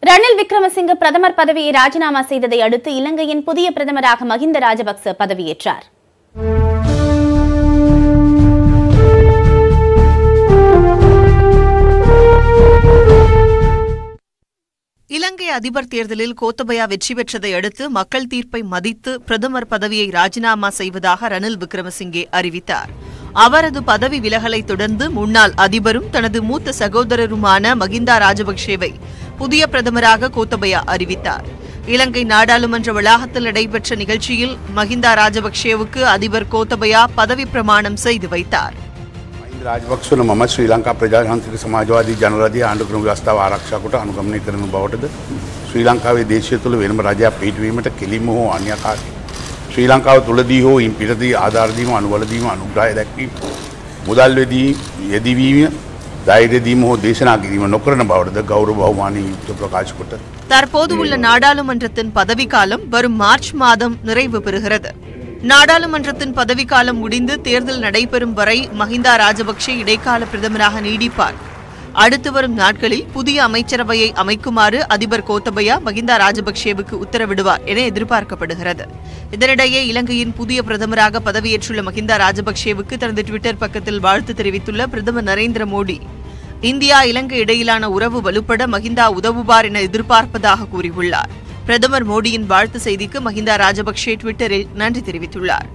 ரணில் விக்ரமசிங்க பிரதமர் பதவியை ராஜினாமா செய்ததை அடுத்து இலங்கையின் புதிய பிரதமராக மஹிந்த ராஜபக்ச பதவியேற்றார் இலங்கை அதிபர் தேர்தலில் கோத்தபயா வெற்றி பெற்றதை அடுத்து மக்கள் தீர்ப்பை மதித்து பிரதமர் பதவியை ராஜினாமா செய்வதாக ரணில் விக்ரமசிங்கே அறிவித்தார் அவரது பதவி விலகலை தொடர்ந்து முன்னாள் அதிபரும் தனது மூத்த சகோதரருமான மகிந்தா ராஜபக்சேவை புதிய பிரதமராக கோத்தபயா அறிவித்தார் இலங்கை நாடாளுமன்ற வளாகத்தில் நடைபெற்ற நிகழ்ச்சியில் மகிந்தா ராஜபக்சேவுக்கு அதிபர் கோத்தபயா பதவி பிரமாணம் செய்து வைத்தார் මහින්ද රාජපක්ෂවල මම ශ්‍රී ලංකා ප්‍රජාහන්ත්‍රික සමාජවාදී ජනරදී ආණ්ඩුක්‍රම ව්‍යවස්ථාව ආරක්ෂාකොට අනුගමනය කරන බවටද ශ්‍රී ලංකාවේ දේශය තුළ වෙනම රජයක් පිහිටවීමට කෙලින්ම හෝ අන්‍යකාරී. ශ්‍රී ලංකාව තුළදී හෝ ඉන් පිටදී ආධාරදීම අනුවලදීම අනුග්‍රහය දැක්වීම. මුදල්වෙදී යෙදිවීම ධෛර්යදීම හෝ දේශනා කිරීම නොකරන බවටද ගෞරව බහුමානී යුක්ත ප්‍රකාශ කොට. தற்போது உள்ள நாடாளுமன்றத்தின் பதவிக்காலம் வரும் மார்ச் மாதம் நிறைவு பெறுகிறது நாடாளுமன்றத்தின் பதவிக்காலம் முடிந்து தேர்தல் நடைபெறும் வரை மஹிந்தா ராஜபக்சே இடைக்கால பிரதமராக நீடிப்பார் அடுத்து வரும் நாட்களில் புதிய அமைச்சரவையை அமைக்குமாறு அதிபர் கோத்தபயா மஹிந்தா ராஜபக்சேவுக்கு உத்தரவிடுவார் என எதிர்பார்க்கப்படுகிறது இதனிடையே இலங்கையின் புதிய பிரதமராக பதவியேற்றுள்ள மஹிந்தா ராஜபக்சேவுக்கு தனது டுவிட்டர் பக்கத்தில் வாழ்த்து தெரிவித்துள்ள பிரதமர் நரேந்திர மோடி இந்தியா இலங்கை இடையிலான உறவு வலுப்பட மஹிந்தா உதவுவார் என எதிர்பார்ப்பதாக கூறியுள்ளார் பிரதமர் மோடியின் வாழ்த்து செய்திக்கு மஹிந்தா ராஜபக்சே ட்விட்டரில் நன்றி தெரிவித்துள்ளார்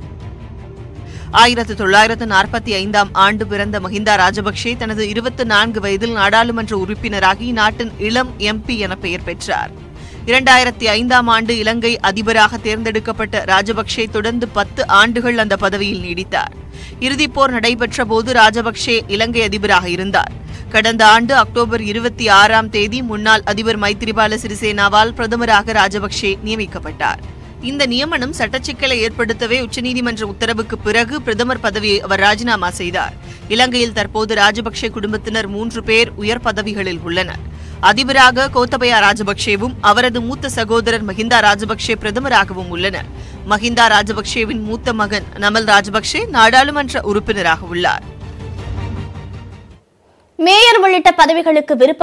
ஆயிரத்து தொள்ளாயிரத்து நாற்பத்தி ஐந்தாம் ஆண்டு பிறந்த மஹிந்தா ராஜபக்சே தனது இருபத்தி நான்கு வயதில் நாடாளுமன்ற உறுப்பினராகி நாட்டின் இளம் எம்பி என பெயர் பெற்றார் இரண்டாயிரத்தி ஐந்தாம் ஆண்டு இலங்கை அதிபராக தேர்ந்தெடுக்கப்பட்ட ராஜபக்சே தொடர்ந்து பத்து ஆண்டுகள் அந்த பதவியில் நீடித்தார் இறுதிப் போர் நடைபெற்ற போது ராஜபக்சே இலங்கை அதிபராக இருந்தார் கடந்த ஆண்டு அக்டோபர் இருபத்தி ஆறாம் தேதி முன்னாள் அதிபர் மைத்திரிபால சிறிசேனாவால் பிரதமராக ராஜபக்சே நியமிக்கப்பட்டார் இந்த நியமனம் சட்டச்சிக்கலை ஏற்படுத்தவே உச்சநீதிமன்ற உத்தரவுக்கு பிறகு பிரதமர் பதவியை அவர் ராஜினாமா செய்தார் இலங்கையில் தற்போது ராஜபக்சே குடும்பத்தினர் மூன்று பேர் உயர் பதவிகளில் உள்ளனர் அதிபராக கோத்தபயா ராஜபக்சேவும் அவரது மூத்த சகோதரர் மஹிந்தா ராஜபக்சே பிரதமராகவும் உள்ளனர் மஹிந்தா ராஜபக்சேவின் மூத்த மகன் நமல் ராஜபக்சே நாடாளுமன்ற உறுப்பினராக உள்ளார் மேயர் உள்ளிட்ட பதவிகளுக்கு விருப்ப